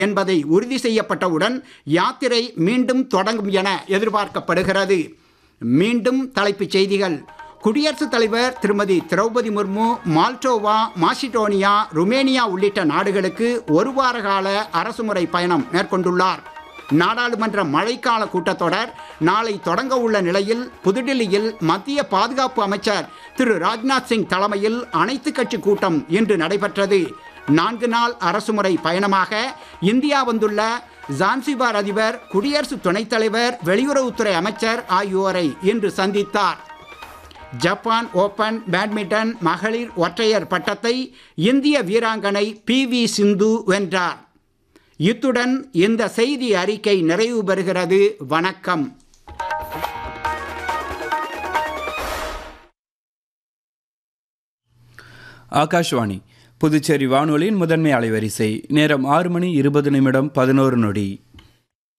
என்பதை உறுதி செய்யப்பட்டவுடன் யாத்திரை மீண்டும் தொடங்கும் என எதிர்பார்க்கப்படுகிறது மீண்டும் தலைப்புச் செய்திகள் குடியரசுத் தலைவர் திருமதி Droupadi Murmu Moldova Macedonia Romania உள்ளிட்ட நாடுகளுக்கு ஒரு வார கால அரசுமுறை பயணம் மேற்கொண்டுள்ளார் நாடாளுமன்ற மழைக்கால கூட்டத்தொடர் நாளை தொடங்க உள்ள நிலையில் புதுடில்லியில் மத்திய பாதுகாப்பு அமைச்சர் திரு ராஜ்நாத் சிங் தலைமையில் அனைத்துக் கட்சி கூட்டம் இன்று நடைபெற்றது நான்கு நாள் அரசுமுறை பயணமாக இந்தியா வந்துள்ள ஜான்சிபார் அதிபர் குடியரசு துணைத் தலைவர் வெளியுறவுத்துறை அமைச்சர் ஆகியோரை இன்று சந்தித்தார் ஜப்பான் ஓபன் பேட்மிண்டன் மகளிர் ஒற்றையர் பட்டத்தை இந்திய வீராங்கனை பி வி சிந்து வென்றார் இத்துடன் இந்த செய்தி அறிக்கை நிறைவு பெறுகிறது வணக்கம் ஆகாஷ்வாணி புதுச்சேரி வானொலியின் முதன்மை அலைவரிசை நேரம் ஆறு மணி இருபது நிமிடம் பதினோரு நொடி